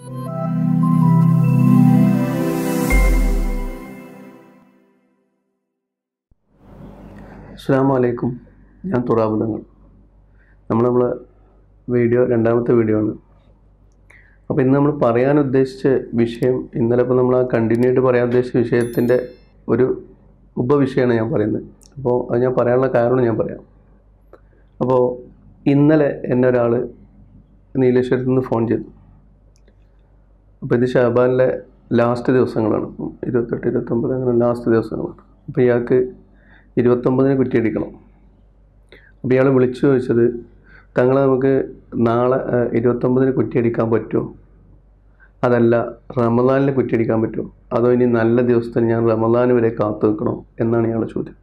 അസ്സാം വലൈക്കും ഞാൻ തുറാബുദങ്ങൾ നമ്മൾ നമ്മളെ വീഡിയോ രണ്ടാമത്തെ വീഡിയോ ആണ് അപ്പോൾ ഇന്ന് നമ്മൾ പറയാൻ ഉദ്ദേശിച്ച വിഷയം ഇന്നലെ ഇപ്പോൾ നമ്മൾ ആ കണ്ടിന്യൂ ആയിട്ട് പറയാൻ ഉദ്ദേശിച്ച വിഷയത്തിൻ്റെ ഒരു ഉപവിഷയമാണ് ഞാൻ പറയുന്നത് അപ്പോൾ അത് ഞാൻ പറയാനുള്ള കാരണം ഞാൻ പറയാം അപ്പോൾ ഇന്നലെ എന്നെ ഒരാൾ നീലേശ്വരത്ത് നിന്ന് ഫോൺ ചെയ്തു അപ്പോൾ ഇത് ഷാബാനിലെ ലാസ്റ്റ് ദിവസങ്ങളാണ് ഇപ്പം ഇരുപത്തെട്ട് ഇരുപത്തൊമ്പത് അങ്ങനെ ലാസ്റ്റ് ദിവസങ്ങളാണ് അപ്പോൾ ഇയാൾക്ക് ഇരുപത്തൊമ്പതിന് കുറ്റിയടിക്കണം അപ്പോൾ ഇയാൾ വിളിച്ചു ചോദിച്ചത് തങ്ങളെ നമുക്ക് നാളെ ഏഹ്, ഇരുപത്തൊമ്പതിന് കുറ്റിയടിക്കാൻ പറ്റുമോ അതല്ല റമദാനിൽ കുറ്റിയടിക്കാൻ പറ്റുമോ അതോ ഇനി നല്ല ദിവസത്തിന് ഞാൻ റമദാൻ വരെ കാത്തു നിൽക്കണോ എന്നാണ് ഇയാളുടെ ചോദ്യം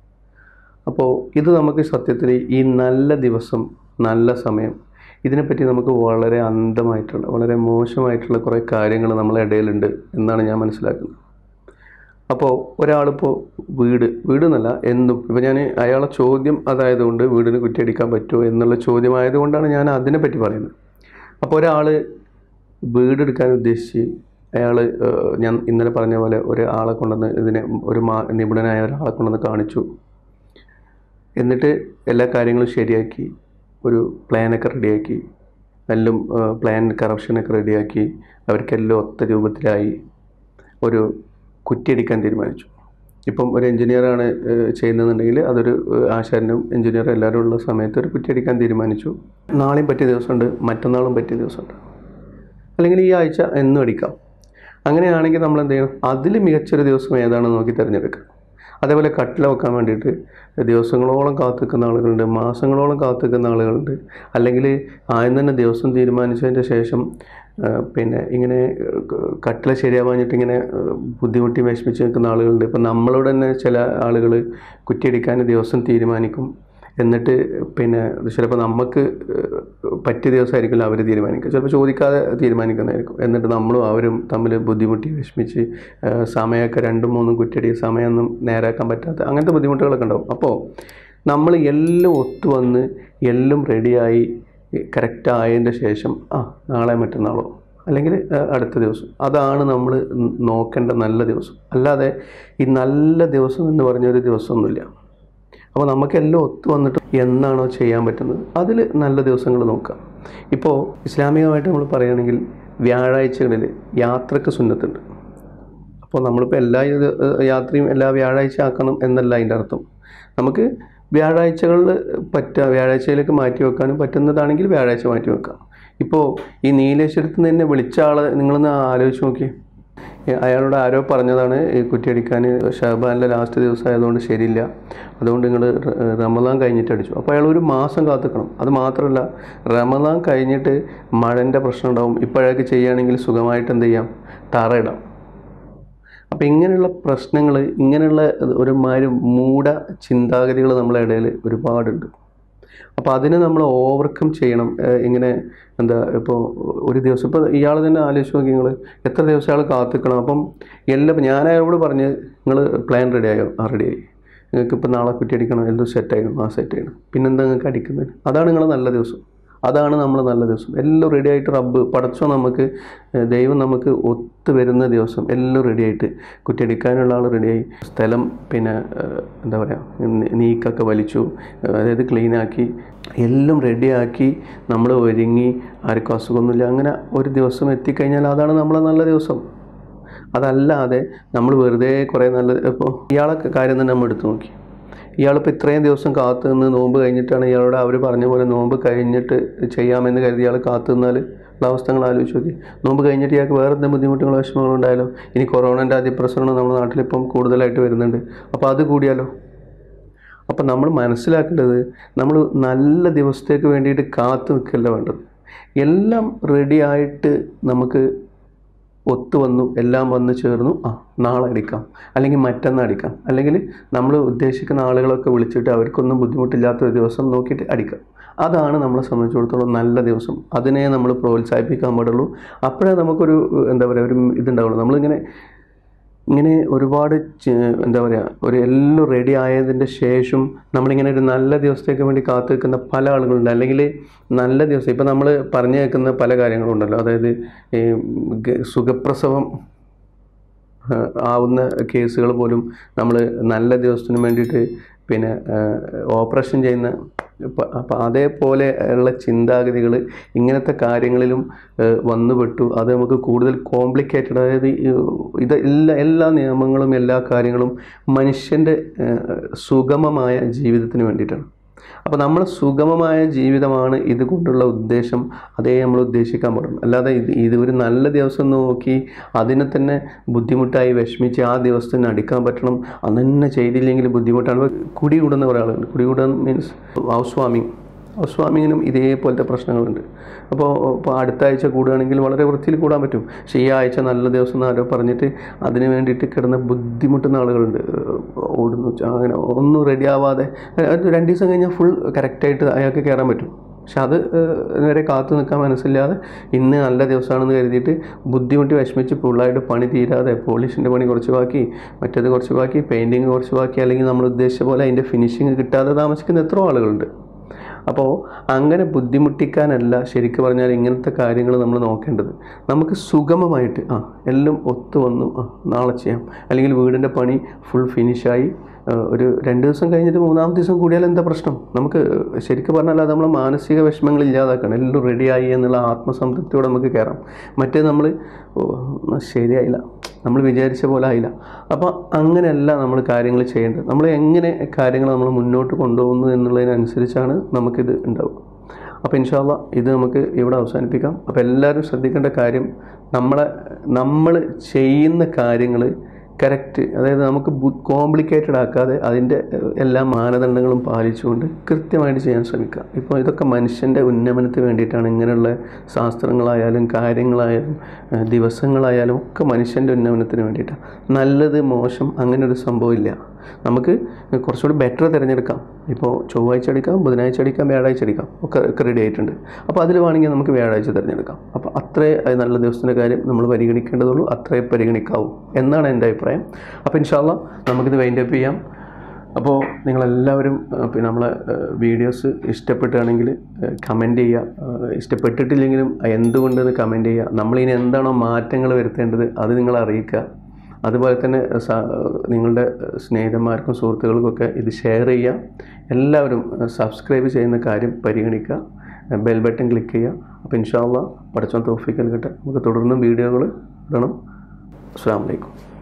അപ്പോൾ ഇത് നമുക്ക് സത്യത്തിൽ ഈ നല്ല ദിവസം നല്ല സമയം ഇതിനെപ്പറ്റി നമുക്ക് വളരെ അന്ധമായിട്ടുള്ള വളരെ മോശമായിട്ടുള്ള കുറേ കാര്യങ്ങൾ നമ്മളെ ഇടയിലുണ്ട് എന്നാണ് ഞാൻ മനസ്സിലാക്കുന്നത് അപ്പോൾ ഒരാളിപ്പോൾ വീട് വീട് എന്നല്ല എന്തും ഇപ്പോൾ ഞാൻ അയാളെ ചോദ്യം അതായതുകൊണ്ട് വീടിന് കുറ്റിയടിക്കാൻ പറ്റുമോ എന്നുള്ള ചോദ്യമായതുകൊണ്ടാണ് ഞാൻ അതിനെപ്പറ്റി പറയുന്നത് അപ്പോൾ ഒരാൾ വീടെടുക്കാൻ ഉദ്ദേശിച്ച് അയാൾ ഞാൻ ഇന്നലെ പറഞ്ഞ പോലെ ഒരാളെ കൊണ്ടുവന്ന് ഇതിനെ ഒരു മാ നിപുണനായ ഒരാളെ കൊണ്ടുവന്ന് കാണിച്ചു എന്നിട്ട് എല്ലാ കാര്യങ്ങളും ശരിയാക്കി ഒരു പ്ലാനൊക്കെ റെഡിയാക്കി എല്ലാം പ്ലാൻ കറപ്ഷനൊക്കെ റെഡിയാക്കി അവർക്കെല്ലാം ഒത്ത രൂപത്തിലായി ഒരു കുറ്റിയടിക്കാൻ തീരുമാനിച്ചു ഇപ്പം ഒരു എഞ്ചിനീയറാണ് ചെയ്യുന്നതെന്നുണ്ടെങ്കിൽ അതൊരു ഏഹ്, ആശാരനും എഞ്ചിനീയറും എല്ലാവരും ഉള്ള സമയത്ത് ഒരു കുറ്റിയടിക്കാൻ തീരുമാനിച്ചു നാളെയും പറ്റിയ ദിവസമുണ്ട് മറ്റന്നാളും പറ്റിയ ദിവസമുണ്ട് അല്ലെങ്കിൽ ഈ ആഴ്ച എന്നും അടിക്കാം അങ്ങനെയാണെങ്കിൽ നമ്മൾ എന്ത് ചെയ്യണം അതിൽ മികച്ചൊരു ദിവസം ഏതാണെന്ന് നോക്കി തിരഞ്ഞെടുക്കുക അതേപോലെ കട്ടില വെക്കാൻ വേണ്ടിയിട്ട് ദിവസങ്ങളോളം കാത്തിക്കുന്ന ആളുകളുണ്ട് മാസങ്ങളോളം കാത്തിക്കുന്ന ആളുകളുണ്ട് അല്ലെങ്കിൽ ആദ്യം തന്നെ ദിവസം തീരുമാനിച്ചതിൻ്റെ ശേഷം ആ, പിന്നെ ഇങ്ങനെ ക- കട്ടില ശരിയാവാഞ്ഞിട്ട് ഇങ്ങനെ ആ, ബുദ്ധിമുട്ടി വിഷമിച്ച് നിൽക്കുന്ന ആളുകളുണ്ട് ഇപ്പം നമ്മളോട് തന്നെ ചില ആളുകൾ കുറ്റിയടിക്കാൻ ദിവസം തീരുമാനിക്കും എന്നിട്ട് പിന്നെ ചിലപ്പോൾ നമുക്ക് ഏഹ്, പറ്റിയ ദിവസമായിരിക്കില്ല അവർ തീരുമാനിക്കുക ചിലപ്പോൾ ചോദിക്കാതെ തീരുമാനിക്കുന്നതായിരിക്കും എന്നിട്ട് നമ്മളും അവരും തമ്മിൽ ബുദ്ധിമുട്ടി വിഷമിച്ച് ഏഹ്, സമയമൊക്കെ രണ്ടും മൂന്നും കുറ്റിയടി സമയമൊന്നും നേരാക്കാൻ പറ്റാത്ത അങ്ങനത്തെ ബുദ്ധിമുട്ടുകളൊക്കെ ഉണ്ടാവും അപ്പോൾ നമ്മൾ എല്ലാം ഒത്തു വന്ന് എല്ലാം റെഡിയായി കറക്റ്റ് ആയതിൻ്റെ ശേഷം ആ നാളെ മറ്റന്നാളോ അല്ലെങ്കിൽ ഏഹ്, അടുത്ത ദിവസം അതാണ് നമ്മൾ നോക്കേണ്ട നല്ല ദിവസം അല്ലാതെ ഈ നല്ല ദിവസം എന്ന് പറഞ്ഞൊരു ദിവസമൊന്നുമില്ല അപ്പോൾ നമുക്കെല്ലാം ഒത്തു വന്നിട്ട് എന്നാണോ ചെയ്യാൻ പറ്റുന്നത് അതിൽ നല്ല ദിവസങ്ങൾ നോക്കാം ഇപ്പോൾ ഇസ്ലാമികമായിട്ട് നമ്മൾ പറയുകയാണെങ്കിൽ വ്യാഴാഴ്ചകളിൽ യാത്രക്ക് സുന്നത്തുണ്ട് അപ്പോൾ നമ്മളിപ്പോൾ എല്ലാ ഇത് യാത്രയും എല്ലാ വ്യാഴാഴ്ച ആക്കണം എന്നല്ല അതിൻ്റെ അർത്ഥം നമുക്ക് വ്യാഴാഴ്ചകളിൽ പറ്റുക വ്യാഴാഴ്ചയിലേക്ക് മാറ്റി വെക്കാനും പറ്റുന്നതാണെങ്കിൽ വ്യാഴാഴ്ച മാറ്റി വെക്കാം ഇപ്പോൾ ഈ നീലേശ്വരത്ത് നിന്ന് തന്നെ വിളിച്ച ആളെ നിങ്ങളൊന്ന് ആലോചിച്ച് നോക്കിയേ ഏ, അയാളോട് ആരോ പറഞ്ഞതാണ് ഈ കുറ്റിയടിക്കാൻ ഷഹബാനിലെ ലാസ്റ്റ് ദിവസം ആയതുകൊണ്ട് ശരിയില്ല അതുകൊണ്ട് നിങ്ങൾ റമദാൻ കഴിഞ്ഞിട്ട് അടിച്ചു അപ്പോൾ അയാൾ ഒരു മാസം കാത്തിക്കണം അത് മാത്രമല്ല റമദാൻ കഴിഞ്ഞിട്ട് മഴൻ്റെ പ്രശ്നം ഉണ്ടാവും ഇപ്പോഴേക്ക് ചെയ്യുകയാണെങ്കിൽ സുഖമായിട്ട് എന്ത് ചെയ്യാം തറയിടാം അപ്പോൾ ഇങ്ങനെയുള്ള പ്രശ്നങ്ങൾ ഇങ്ങനെയുള്ള ഒരുമാതിരി മൂഢ ചിന്താഗതികൾ നമ്മളെ ഇടയിൽ ഒരുപാടുണ്ട് അപ്പോൾ അതിനെ നമ്മൾ ഓവർകം ചെയ്യണം ഏഹ് ഇങ്ങനെ എന്താ ഇപ്പോൾ ഒരു ദിവസം ഇപ്പോൾ ഇയാൾ തന്നെ ആലോചിച്ച് നോക്കി നിങ്ങൾ എത്ര ദിവസം അയാൾ കാത്തിക്കണം അപ്പം എല്ലാം ഞാൻ അയാളോട് പറഞ്ഞ് നിങ്ങൾ പ്ലാൻ റെഡി ആയോ ആ റെഡിയായി നിങ്ങൾക്ക് ഇപ്പോൾ നാളെ കുറ്റി അടിക്കണം എല്ലാം സെറ്റ് ആയിരുന്നു ആ സെറ്റ് ചെയ്യണം പിന്നെന്താ നിങ്ങൾക്ക് അടിക്കുന്നത് അതാണ് നിങ്ങളെ നല്ല ദിവസം അതാണ് നമ്മൾ നല്ല ദിവസം എല്ലാം റെഡി ആയിട്ട് റബ്ബ് പടച്ചോ നമുക്ക് ഏഹ് ദൈവം നമുക്ക് ഒത്തു വരുന്ന ദിവസം എല്ലാം റെഡി ആയിട്ട് കുറ്റിയടിക്കാനുള്ള ആൾ റെഡിയായി സ്ഥലം പിന്നെ ഏഹ് എന്താ പറയുക നീക്കൊക്കെ വലിച്ചു ഏഹ് അതായത് ക്ലീനാക്കി എല്ലാം റെഡിയാക്കി നമ്മൾ ഒരുങ്ങി ആർക്കും അസുഖമൊന്നുമില്ല അങ്ങനെ ഒരു ദിവസം എത്തിക്കഴിഞ്ഞാൽ അതാണ് നമ്മളെ നല്ല ദിവസം അതല്ലാതെ നമ്മൾ വെറുതെ കുറേ നല്ല ഇപ്പോൾ ഇയാളെ കാര്യം തന്നെ നമ്മൾ എടുത്തു നോക്കി ഇയാളിപ്പോൾ ഇത്രയും ദിവസം കാത്തു നിന്ന് നോമ്പ് കഴിഞ്ഞിട്ടാണ് ഇയാളോട് അവർ പറഞ്ഞ പോലെ നോമ്പ് കഴിഞ്ഞിട്ട് ചെയ്യാമെന്ന് കരുതി ഇയാൾ കാത്തു നിന്നാൽ ഉള്ള അവസ്ഥകൾ ആലോചിച്ച് നോക്കി നോമ്പ് കഴിഞ്ഞിട്ട് ഇയാൾക്ക് വേറെ എന്തെങ്കിലും ബുദ്ധിമുട്ടുകളോ വിഷമങ്ങളോ ഉണ്ടായാലോ ഇനി കൊറോണൻ്റെ അതിപ്രസരണം നമ്മുടെ നാട്ടിലിപ്പം കൂടുതലായിട്ട് വരുന്നുണ്ട് അപ്പോൾ അത് കൂടിയാലോ അപ്പം നമ്മൾ മനസ്സിലാക്കേണ്ടത് നമ്മൾ നല്ല ദിവസത്തേക്ക് വേണ്ടിയിട്ട് കാത്തു നിൽക്കല്ല വേണ്ടത് എല്ലാം റെഡി ആയിട്ട് നമുക്ക് ഒത്തു വന്നു എല്ലാം വന്ന് ചേർന്നു ആ നാളെ അടിക്കാം അല്ലെങ്കിൽ മറ്റന്നാൾ അടിക്കാം അല്ലെങ്കിൽ നമ്മൾ ഉദ്ദേശിക്കുന്ന ആളുകളൊക്കെ വിളിച്ചിട്ട് അവർക്കൊന്നും ബുദ്ധിമുട്ടില്ലാത്ത ഒരു ദിവസം നോക്കിയിട്ട് അടിക്കാം അതാണ് നമ്മളെ സംബന്ധിച്ചിടത്തോളം നല്ല ദിവസം അതിനെ നമ്മൾ പ്രോത്സാഹിപ്പിക്കാൻ പാടുള്ളൂ അപ്പോഴേ നമുക്കൊരു എന്താ പറയുക ഒരു ഇതുണ്ടാവുള്ളൂ നമ്മളിങ്ങനെ ഇങ്ങനെ ഒരുപാട് ചെ- എന്താ പറയുക ഒരു എല്ലാം റെഡി ആയതിൻ്റെ ശേഷം നമ്മളിങ്ങനെ ഒരു നല്ല ദിവസത്തേക്ക് വേണ്ടി കാത്തു നിൽക്കുന്ന പല ആളുകളുണ്ട് അല്ലെങ്കിൽ നല്ല ദിവസം ഇപ്പം നമ്മൾ പറഞ്ഞു കേൾക്കുന്ന പല കാര്യങ്ങളുണ്ടല്ലോ അതായത് ഈ ഗ- സുഖപ്രസവം ആ, ആവുന്ന കേസുകൾ പോലും നമ്മൾ നല്ല ദിവസത്തിന് വേണ്ടിയിട്ട് പിന്നെ ഓപ്പറേഷൻ ചെയ്യുന്ന അപ്പം അതേപോലെ ഉള്ള ചിന്താഗതികൾ ഇങ്ങനത്തെ കാര്യങ്ങളിലും ആ, വന്നുപെട്ടു അത് നമുക്ക് കൂടുതൽ കോംപ്ലിക്കേറ്റഡ് അതായത് ഈ ഇത് എല്ലാ എല്ലാ നിയമങ്ങളും എല്ലാ കാര്യങ്ങളും മനുഷ്യൻ്റെ ആ, സുഗമമായ ജീവിതത്തിന് വേണ്ടിയിട്ടാണ് അപ്പോൾ നമ്മൾ സുഗമമായ ജീവിതമാണ് ഇതുകൊണ്ടുള്ള ഉദ്ദേശം അതേ നമ്മൾ ഉദ്ദേശിക്കാൻ പാടുള്ളൂ അല്ലാതെ ഇത് ഇത് ഒരു നല്ല ദിവസം നോക്കി അതിനെ തന്നെ ബുദ്ധിമുട്ടായി വിഷമിച്ച് ആ ദിവസത്തിന് അടിക്കാൻ പറ്റണം അന്ന് തന്നെ ചെയ്തില്ലെങ്കിൽ ബുദ്ധിമുട്ടാണ് കുടി കൂടുന്ന കുറേ ആളുകളുണ്ട് കുടി കൂടുക മീൻസ് ഹൗസ് വാമിങ് ഹൗസ് വാമിങ്ങിനും ഇതേപോലത്തെ പ്രശ്നങ്ങളുണ്ട് അപ്പോൾ ഇപ്പോൾ അടുത്ത ആഴ്ച കൂടുകയാണെങ്കിൽ വളരെ വൃത്തിയിൽ കൂടാൻ പറ്റും പക്ഷേ ഈ ആഴ്ച നല്ല ദിവസം എന്ന് ആരോ പറഞ്ഞിട്ട് അതിന് വേണ്ടിയിട്ട് കിടന്ന് ബുദ്ധിമുട്ടുന്ന ആളുകളുണ്ട് ഏഹ് ഓടുന്നു ചാ- അങ്ങനെ ഒന്നും റെഡി ആവാതെ അത് രണ്ട് ദിവസം കഴിഞ്ഞാൽ ഫുൾ കറക്റ്റായിട്ട് അയാൾക്ക് കയറാൻ പറ്റും പക്ഷെ അത് ഏഹ് വരെ കാത്തു നിൽക്കാൻ മനസ്സില്ലാതെ ഇന്ന് നല്ല ദിവസമാണെന്ന് കരുതിയിട്ട് ബുദ്ധിമുട്ടി വിഷമിച്ച് ഫുള്ളായിട്ട് പണി തീരാതെ പോളിഷിൻ്റെ പണി കുറച്ച് ബാക്കി മറ്റേത് കുറച്ച് ബാക്കി പെയിൻറ്റിങ് കുറച്ച് ബാക്കി അല്ലെങ്കിൽ നമ്മൾ ഉദ്ദേശിച്ച പോലെ അതിൻ്റെ ഫിനിഷിങ് കിട്ടാതെ താമസിക്കുന്ന എത്രയോ ആളുകളുണ്ട് അപ്പോൾ അങ്ങനെ ബുദ്ധിമുട്ടിക്കാനല്ല ശരിക്കും പറഞ്ഞാൽ ഇങ്ങനത്തെ കാര്യങ്ങൾ നമ്മൾ നോക്കേണ്ടത് നമുക്ക് സുഗമമായിട്ട് ആ എല്ലാം ഒത്തു വന്നു ആ നാളെ ചെയ്യാം അല്ലെങ്കിൽ വീടിൻ്റെ പണി ഫുൾ ഫിനിഷായി ആ, ഒരു രണ്ട് ദിവസം കഴിഞ്ഞിട്ട് മൂന്നാമത്തെ ദിവസം കൂടിയാൽ എന്താ പ്രശ്നം നമുക്ക് ശരിക്കും പറഞ്ഞാൽ അത് നമ്മളെ മാനസിക വിഷമങ്ങൾ ഇല്ലാതാക്കണം എല്ലാം റെഡിയായി എന്നുള്ള ആത്മസംതൃപ്തിയോടെ നമുക്ക് കയറാം മറ്റേ നമ്മൾ ഓ ശരിയായില്ല നമ്മൾ വിചാരിച്ച പോലെ ആയില്ല അപ്പോൾ അങ്ങനെയല്ല നമ്മൾ കാര്യങ്ങൾ ചെയ്യേണ്ടത് നമ്മൾ എങ്ങനെ കാര്യങ്ങൾ നമ്മൾ മുന്നോട്ട് കൊണ്ടുപോകുന്നു എന്നുള്ളതിനനുസരിച്ചാണ് നമുക്കിത് ഉണ്ടാവുക അപ്പോൾ ഇൻഷാല്ല ഇത് നമുക്ക് ഇവിടെ അവസാനിപ്പിക്കാം അപ്പോൾ എല്ലാവരും ശ്രദ്ധിക്കേണ്ട കാര്യം നമ്മളെ നമ്മൾ ചെയ്യുന്ന കാര്യങ്ങൾ കറക്റ്റ് അതായത് നമുക്ക് കോംപ്ലിക്കേറ്റഡ് ആക്കാതെ അതിൻ്റെ ഏഹ്, എല്ലാ മാനദണ്ഡങ്ങളും പാലിച്ചുകൊണ്ട് കൃത്യമായിട്ട് ചെയ്യാൻ ശ്രമിക്കുക ഇപ്പോൾ ഇതൊക്കെ മനുഷ്യൻ്റെ ഉന്നമനത്തിന് വേണ്ടിയിട്ടാണ് ഇങ്ങനെയുള്ള ശാസ്ത്രങ്ങളായാലും കാര്യങ്ങളായാലും ഏഹ്, ദിവസങ്ങളായാലും ഒക്കെ മനുഷ്യൻ്റെ ഉന്നമനത്തിന് വേണ്ടിയിട്ടാണ് നല്ലത് മോശം അങ്ങനെ ഒരു സംഭവമില്ല നമുക്ക് കുറച്ചുകൂടി ബെറ്റർ തിരഞ്ഞെടുക്കാം ഇപ്പോൾ ചൊവ്വാഴ്ച അടിക്കാം ബുധനാഴ്ച അടിക്കാം വ്യാഴാഴ്ച അടിക്കാം ഒക്കെ ഒക്കെ റെഡി ആയിട്ടുണ്ട് അപ്പോൾ അതിൽ വേണമെങ്കിൽ നമുക്ക് വ്യാഴാഴ്ച തിരഞ്ഞെടുക്കാം അപ്പോൾ അത്രേ അത് നല്ല ദിവസത്തിൻ്റെ കാര്യം നമ്മൾ പരിഗണിക്കേണ്ടതുള്ളൂ അത്രേ പരിഗണിക്കാവൂ എന്നാണ് എൻ്റെ അഭിപ്രായം അപ്പോൾ ഇൻഷാല്ല നമുക്കിത് വൈൻഡ് അപ്പ് ചെയ്യാം അപ്പോൾ നിങ്ങളെല്ലാവരും ആ, പിന്നെ നമ്മളെ വീഡിയോസ് ഇഷ്ടപ്പെട്ടാണെങ്കിൽ കമൻറ്റ് ചെയ്യുക ആ, ഇഷ്ടപ്പെട്ടിട്ടില്ലെങ്കിലും എന്തുകൊണ്ടെന്ന് കമൻറ്റ് ചെയ്യുക നമ്മളിനി എന്താണോ മാറ്റങ്ങൾ വരുത്തേണ്ടത് അത് നിങ്ങൾ അറിയിക്കുക അതുപോലെ തന്നെ സ- നിങ്ങളുടെ സ്നേഹിതന്മാർക്കും സുഹൃത്തുക്കൾക്കൊക്കെ ഇത് ഷെയർ ചെയ്യുക എല്ലാവരും സബ്സ്ക്രൈബ് ചെയ്യുന്ന കാര്യം പരിഗണിക്കുക ബെൽ ബട്ടൺ ക്ലിക്ക് ചെയ്യുക അപ്പോൾ ഇൻഷാല്ല പഠിച്ചോൻ തോഫിക്കൽ കിട്ടെ നമുക്ക് തുടർന്നും വീഡിയോകൾ ഇടണം അസ്സാം വലൈക്കും